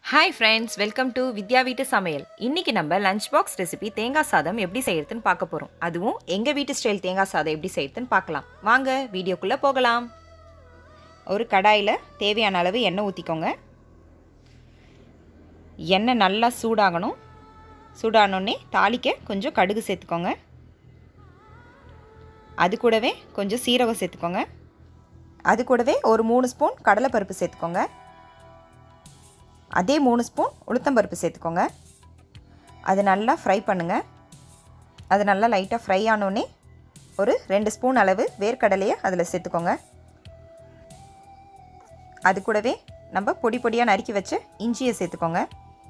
hi friends welcome to Vidya வீட்டு சமையல் இன்னைக்கு நம்ம லஞ்ச் பாக்ஸ் ரெசிபி தேங்காய் சாதம் எப்படி செய்யறதுன்னு பார்க்க போகிறோம் அதுவும் எங்கள் வீட்டு ஸ்டைல் தேங்காய் சாதம் எப்படி செய்யறதுன்னு பார்க்கலாம் வாங்க வீடியோக்குள்ளே போகலாம் ஒரு கடாயில் தேவையான அளவு எண்ணெய் ஊற்றிக்கோங்க எண்ணெய் நல்லா சூடாகணும் சூடானோடனே தாளிக்க கொஞ்சம் கடுகு சேர்த்துக்கோங்க அது கூடவே கொஞ்சம் சீரகம் சேர்த்துக்கோங்க அது கூடவே ஒரு மூணு ஸ்பூன் கடலைப்பருப்பு சேர்த்துக்கோங்க அதே மூணு ஸ்பூன் உளுத்தம்பருப்பு சேர்த்துக்கோங்க அது நல்லா ஃப்ரை பண்ணுங்கள் அது நல்லா லைட்டாக ஃப்ரை ஆனோடனே ஒரு ரெண்டு ஸ்பூன் அளவு வேர்க்கடலையை அதில் சேர்த்துக்கோங்க அது கூடவே நம்ம பொடி பொடியாக நறுக்கி வச்ச இஞ்சியை சேர்த்துக்கோங்க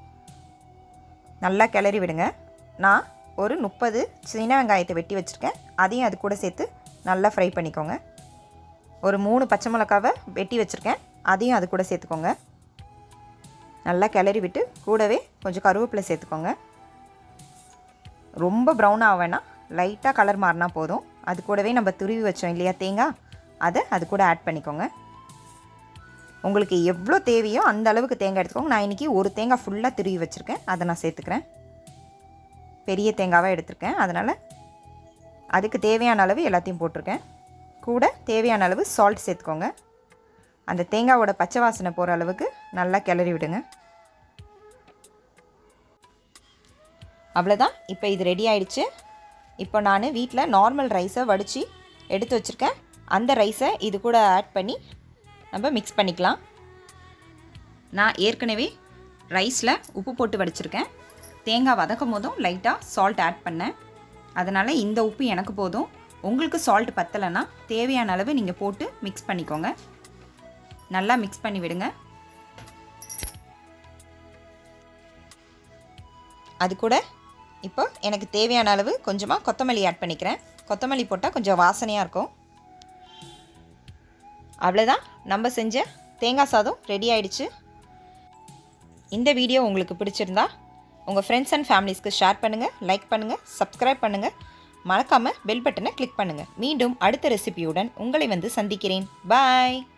நல்லா கிளறி விடுங்க நான் ஒரு முப்பது சின்ன வெங்காயத்தை வெட்டி வச்சுருக்கேன் அதையும் அது கூட சேர்த்து நல்லா ஃப்ரை பண்ணிக்கோங்க ஒரு மூணு பச்சை மிளகாவை வெட்டி வச்சுருக்கேன் அதையும் அது கூட சேர்த்துக்கோங்க நல்லா கிளறி விட்டு கூடவே கொஞ்சம் கருவேப்பிலை சேர்த்துக்கோங்க ரொம்ப ப்ரௌன் ஆக வேணாம் லைட்டாக கலர் மாறினா போதும் அது கூடவே நம்ம துருவி வச்சோம் இல்லையா தேங்காய் அதை அது கூட ஆட் பண்ணிக்கோங்க உங்களுக்கு எவ்வளோ தேவையோ அந்த அளவுக்கு தேங்காய் எடுத்துக்கோங்க நான் இன்றைக்கி ஒரு தேங்காய் ஃபுல்லாக துருவி வச்சுருக்கேன் அதை நான் சேர்த்துக்கிறேன் பெரிய தேங்காவாக எடுத்திருக்கேன் அதனால் அதுக்கு தேவையான அளவு எல்லாத்தையும் போட்டிருக்கேன் கூட தேவையான அளவு சால்ட் சேர்த்துக்கோங்க அந்த தேங்காவோட பச்சை வாசனை போகிற அளவுக்கு நல்லா கிளறி விடுங்க அவ்வளோதான் இப்போ இது ரெடி ஆயிடுச்சு இப்போ நான் வீட்டில் நார்மல் ரைஸை வடித்து எடுத்து வச்சுருக்கேன் அந்த ரைஸை இது கூட ஆட் பண்ணி நம்ம மிக்ஸ் பண்ணிக்கலாம் நான் ஏற்கனவே ரைஸில் உப்பு போட்டு வடிச்சிருக்கேன் தேங்காய் வதக்கும் போதும் லைட்டாக சால்ட் ஆட் பண்ணேன் அதனால் இந்த உப்பு எனக்கு போதும் உங்களுக்கு சால்ட் பத்தலைன்னா தேவையான அளவு நீங்கள் போட்டு மிக்ஸ் பண்ணிக்கோங்க நல்லா மிக்ஸ் பண்ணி விடுங்க அது கூட இப்போ எனக்கு தேவையான அளவு கொஞ்சமாக கொத்தமல்லி ஆட் பண்ணிக்கிறேன் கொத்தமல்லி போட்டால் கொஞ்சம் வாசனையாக இருக்கும் அவ்வளோதான் நம்ம செஞ்ச தேங்காய் சாதம் ரெடி ஆயிடுச்சு இந்த வீடியோ உங்களுக்கு பிடிச்சிருந்தா உங்கள் ஃப்ரெண்ட்ஸ் அண்ட் ஃபேமிலிஸ்க்கு ஷேர் பண்ணுங்கள் லைக் பண்ணுங்கள் சப்ஸ்கிரைப் பண்ணுங்கள் மறக்காமல் பெல் பட்டனை கிளிக் பண்ணுங்கள் மீண்டும் அடுத்த ரெசிபியுடன் உங்களை வந்து சந்திக்கிறேன் பாய்